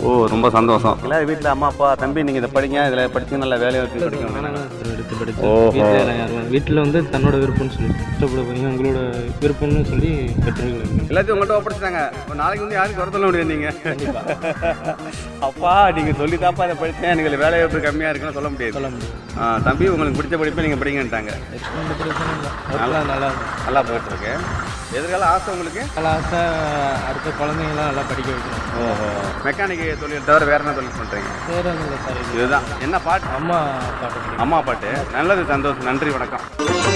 ஓ ரொம்ப சந்தோஷம் இல்லை வீட்டில் அம்மா அப்பா தம்பி நீங்கள் இதை படிங்க இதில் படிச்சு நல்ல வேலையை வச்சு படிக்கணும் நானாக தான் சார் எடுத்து படித்தேன் ஓஹோ. வீட்டில் எல்லாம் யாரும் வீட்டில் வந்து தன்னோட விருப்பம்னு சொல்லி இஷ்டப்பட பையன் உங்களோட விருப்பம்னு சொல்லி பெற்றோர்கள் இருக்கு. எல்லாத்தையும் உங்கள்கிட்ட ஒப்படைச்சிட்டாங்க ஒரு நாளைக்கு வந்து யாரும் குறை சொல்ல முடியாது நீங்கள் அப்பா நீங்கள் சொல்லி தாப்பா இதை படித்தேன் எனக்கு இதுல வேலை வாய்ப்பு கம்மியாக இருக்குன்னு சொல்ல முடியாது சொல்ல முடியும் ஆ, தம்பி உங்களுக்கு பிடிச்ச படிப்பை நீங்கள் படிங்கன்ட்டாங்க எந்த பிரச்சனையும் இல்லை நல்லா நல்லா இருக்கும். நல்லா போயிட்டு இருக்கு எதிர்கால ஆசை உங்களுக்கு நல்லா ஆசை அடுத்த குழந்தைங்களாம் நல்லா படிக்க வைக்கணும் ஓஹோ மெக்கானிக் தொழில் தவிர வேற என்ன தொழில் பண்ணுறீங்க வேறு ஒன்றும் இல்லை சார் இது இதுதான் என்ன பாட்டு அம்மா பாட்டு பிடிக்கும் அம்மா பாட்டு நல்லது சந்தோஷம் நன்றி வணக்கம்